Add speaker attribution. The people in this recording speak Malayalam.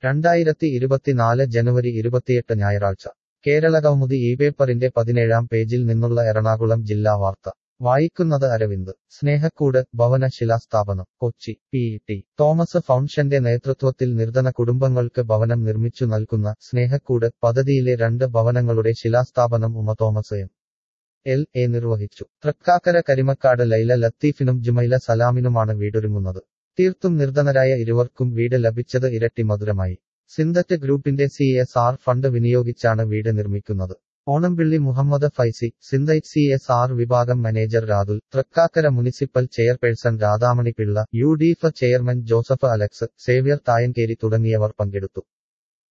Speaker 1: രണ്ടായിരത്തി ഇരുപത്തിനാല് ജനുവരി ഇരുപത്തിയെട്ട് ഞായറാഴ്ച കേരള കൗമുദി ഈ പേപ്പറിന്റെ പതിനേഴാം പേജിൽ നിന്നുള്ള എറണാകുളം ജില്ലാ വാർത്ത വായിക്കുന്നത് അരവിന്ദ് സ്നേഹക്കൂട് ഭവന ശിലാസ്ഥാപനം കൊച്ചി പി ടി തോമസ് ഫൗണ്ടേഷന്റെ നേതൃത്വത്തിൽ നിർധന കുടുംബങ്ങൾക്ക് ഭവനം നിർമ്മിച്ചു നൽകുന്ന സ്നേഹക്കൂട് പദ്ധതിയിലെ രണ്ട് ഭവനങ്ങളുടെ ശിലാസ്ഥാപനം Uma Thomas M L A നിർവഹിച്ചു തൃക്കാക്കര കരിമക്കാട് ലൈല ലത്തീഫിനും ജുമൈല സലാമിനുമാണ് വീടൊരുങ്ങുന്നത് തീർത്തും നിർധനരായ ഇരുവർക്കും വീട് ലഭിച്ചത് ഇരട്ടി മധുരമായി സിന്തറ്റ് ഗ്രൂപ്പിന്റെ സി എസ് ആർ ഫണ്ട് വിനിയോഗിച്ചാണ് വീട് നിർമ്മിക്കുന്നത് Onampilly Muhammed Faizy Synthite C S R വിഭാഗം manager Rathul Thrikkakara municipal chairperson Radhamani Pillai U D F chairman Joseph Alex Xavier Thayankeri തുടങ്ങിയവർ പങ്കെടുത്തു